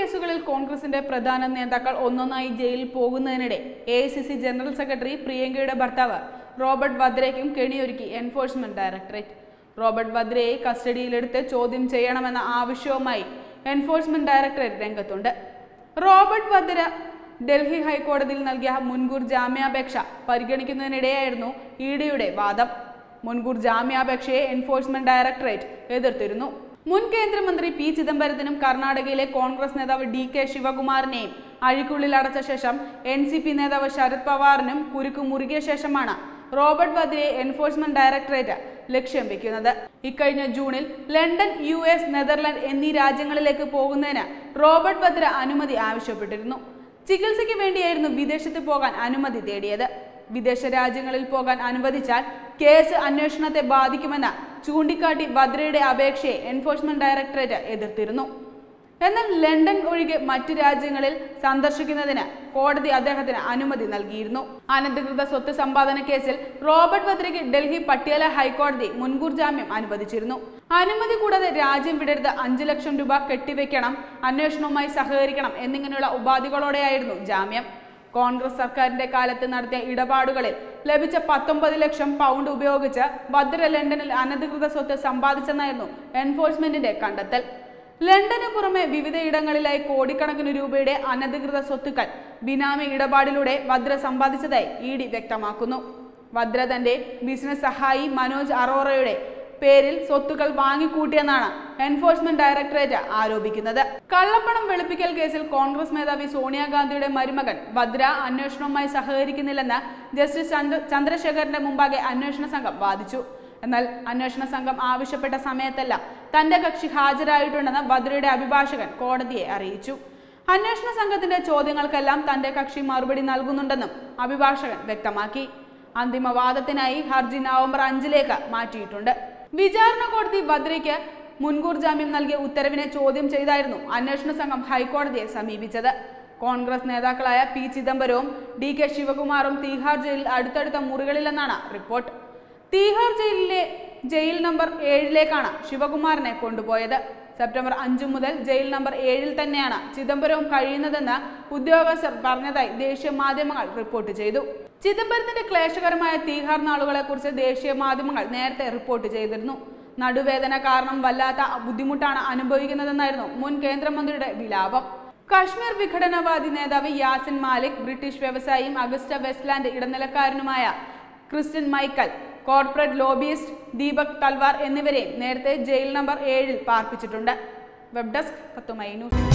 കേസുകളിൽ കോൺഗ്രസിന്റെ പ്രധാന നേതാക്കൾ ഒന്നൊന്നായി ജയിലിൽ പോകുന്നതിനിടെ എ ജനറൽ സെക്രട്ടറി പ്രിയങ്കയുടെ ഭർത്താവ് റോബർട്ട് വദ്രയ്ക്കും കെണിയൊരുക്കി എൻഫോഴ്സ്മെന്റ് ഡയറക്ടറേറ്റ് റോബർട്ട് വദ്രയെ കസ്റ്റഡിയിലെടുത്ത് ചോദ്യം ചെയ്യണമെന്ന ആവശ്യവുമായി എൻഫോഴ്സ്മെന്റ് ഡയറക്ടറേറ്റ് രംഗത്തുണ്ട് റോബർട്ട് വദ്ര ഡൽഹി ഹൈക്കോടതിയിൽ നൽകിയ മുൻകൂർ ജാമ്യാപേക്ഷ പരിഗണിക്കുന്നതിനിടെയായിരുന്നു ഇ ഡിയുടെ വാദം മുൻകൂർ ജാമ്യാപേക്ഷയെ എൻഫോഴ്സ്മെന്റ് ഡയറക്ടറേറ്റ് എതിർത്തിരുന്നു മുൻ കേന്ദ്രമന്ത്രി പി ചിദംബരത്തിനും കർണാടകയിലെ കോൺഗ്രസ് നേതാവ് ഡി കെ ശിവകുമാറിനെയും അഴിക്കുള്ളിൽ അടച്ച ശേഷം എൻ സി പി നേതാവ് ശരത് പവാറിനും കുരുക്ക് മുറുകിയ ശേഷമാണ് റോബർട്ട് വദ്രയെ എൻഫോഴ്സ്മെന്റ് ഡയറക്ടറേറ്റ് ലക്ഷ്യം വെക്കുന്നത് ഇക്കഴിഞ്ഞ ജൂണിൽ ലണ്ടൻ യു എസ് നെതർലൻഡ് എന്നീ രാജ്യങ്ങളിലേക്ക് പോകുന്നതിന് റോബർട്ട് വദ്ര അനുമതി ആവശ്യപ്പെട്ടിരുന്നു ചികിത്സയ്ക്ക് വേണ്ടിയായിരുന്നു വിദേശത്ത് പോകാൻ അനുമതി തേടിയത് വിദേശ രാജ്യങ്ങളിൽ പോകാൻ അനുവദിച്ചാൽ കേസ് അന്വേഷണത്തെ ബാധിക്കുമെന്ന് ചൂണ്ടിക്കാട്ടി വദ്രയുടെ അപേക്ഷയെ എൻഫോഴ്സ്മെന്റ് ഡയറക്ടറേറ്റ് എതിർത്തിരുന്നു എന്നാൽ ലണ്ടൻ ഒഴികെ മറ്റു രാജ്യങ്ങളിൽ സന്ദർശിക്കുന്നതിന് കോടതി അദ്ദേഹത്തിന് അനുമതി നൽകിയിരുന്നു അനധികൃത സ്വത്ത് സമ്പാദന കേസിൽ റോബർട്ട് വദ്രയ്ക്ക് ഡൽഹി പട്ടിയാല ഹൈക്കോടതി മുൻകൂർ ജാമ്യം അനുവദിച്ചിരുന്നു അനുമതി കൂടാതെ രാജ്യം വിടരുത് അഞ്ചു ലക്ഷം രൂപ കെട്ടിവെക്കണം അന്വേഷണവുമായി സഹകരിക്കണം എന്നിങ്ങനെയുള്ള ഉപാധികളോടെയായിരുന്നു ജാമ്യം കോൺഗ്രസ് സർക്കാരിന്റെ കാലത്ത് നടത്തിയ ഇടപാടുകളിൽ ലഭിച്ച പത്തൊമ്പത് ലക്ഷം പൗണ്ട് ഉപയോഗിച്ച് ഭദ്ര ലണ്ടനിൽ അനധികൃത സ്വത്ത് സമ്പാദിച്ചെന്നായിരുന്നു എൻഫോഴ്സ്മെന്റിന്റെ കണ്ടെത്തൽ ലണ്ടന് പുറമെ വിവിധയിടങ്ങളിലായി കോടിക്കണക്കിന് രൂപയുടെ അനധികൃത സ്വത്തുക്കൾ ബിനാമി ഇടപാടിലൂടെ വദ്ര സമ്പാദിച്ചതായി ഇ ഡി വ്യക്തമാക്കുന്നു വദ്ര തന്റെ ബിസിനസ് സഹായി മനോജ് അറോറയുടെ പേരിൽ സ്വത്തുക്കൾ വാങ്ങിക്കൂട്ടിയെന്നാണ് എൻഫോഴ്സ്മെന്റ് ഡയറക്ടറേറ്റ് ആരോപിക്കുന്നത് കള്ളപ്പണം വെളുപ്പിക്കൽ കേസിൽ കോൺഗ്രസ് മേധാവി സോണിയാഗാന്ധിയുടെ മരുമകൻ ഭദ്ര അന്വേഷണവുമായി സഹകരിക്കുന്നില്ലെന്ന് ജസ്റ്റിസ് ചന്ദ്ര ചന്ദ്രശേഖരന്റെ മുമ്പാകെ അന്വേഷണ സംഘം വാദിച്ചു എന്നാൽ അന്വേഷണ സംഘം ആവശ്യപ്പെട്ട സമയത്തെല്ലാം തന്റെ കക്ഷി ഹാജരായിട്ടുണ്ടെന്ന് ഭദ്രയുടെ അഭിഭാഷകൻ കോടതിയെ അറിയിച്ചു അന്വേഷണ സംഘത്തിന്റെ ചോദ്യങ്ങൾക്കെല്ലാം തന്റെ കക്ഷി മറുപടി നൽകുന്നുണ്ടെന്നും അഭിഭാഷകൻ വ്യക്തമാക്കി അന്തിമ വാദത്തിനായി ഹർജി നവംബർ അഞ്ചിലേക്ക് മാറ്റിയിട്ടുണ്ട് വിചാരണ കോടതി ഭദ്രയ്ക്ക് മുൻകൂർ ജാമ്യം നൽകിയ ഉത്തരവിനെ ചോദ്യം ചെയ്തായിരുന്നു അന്വേഷണ സംഘം ഹൈക്കോടതിയെ സമീപിച്ചത് കോൺഗ്രസ് നേതാക്കളായ പി ചിദംബരവും ഡി കെ ശിവകുമാറും തീഹാർ ജയിലിൽ അടുത്തടുത്ത മുറികളിലെന്നാണ് റിപ്പോർട്ട് തീഹാർ ജയിലിലെ ജയിൽ നമ്പർ ഏഴിലേക്കാണ് ശിവകുമാറിനെ കൊണ്ടുപോയത് സെപ്റ്റംബർ അഞ്ചു മുതൽ ജയിൽ നമ്പർ ഏഴിൽ തന്നെയാണ് ചിദംബരവും കഴിയുന്നതെന്ന് ഉദ്യോഗസ്ഥർ പറഞ്ഞതായി ദേശീയ മാധ്യമങ്ങൾ റിപ്പോർട്ട് ചെയ്തു ചിദംബരത്തിന്റെ ക്ലേശകരമായ തീഹാർ നാളുകളെക്കുറിച്ച് ദേശീയ മാധ്യമങ്ങൾ നേരത്തെ റിപ്പോർട്ട് ചെയ്തിരുന്നു നടുവേദന കാരണം വല്ലാത്ത ബുദ്ധിമുട്ടാണ് അനുഭവിക്കുന്നതെന്നായിരുന്നു മുൻ കേന്ദ്രമന്ത്രിയുടെ വിലാപം കാശ്മീർ വിഘടനവാദി നേതാവ് യാസിൻ മാലിക് ബ്രിട്ടീഷ് വ്യവസായിയും അഗസ്റ്റ വെസ്റ്റ്ലാൻഡ് ഇടനിലക്കാരനുമായ Christian Michael corporate lobbyist Deepak Talwar എന്നിവരെയും നേരത്തെ ജയിൽ നമ്പർ ഏഴിൽ പാർപ്പിച്ചിട്ടുണ്ട് വെബ് ഡെസ്ക് പത്തുമൈ ന്യൂസ്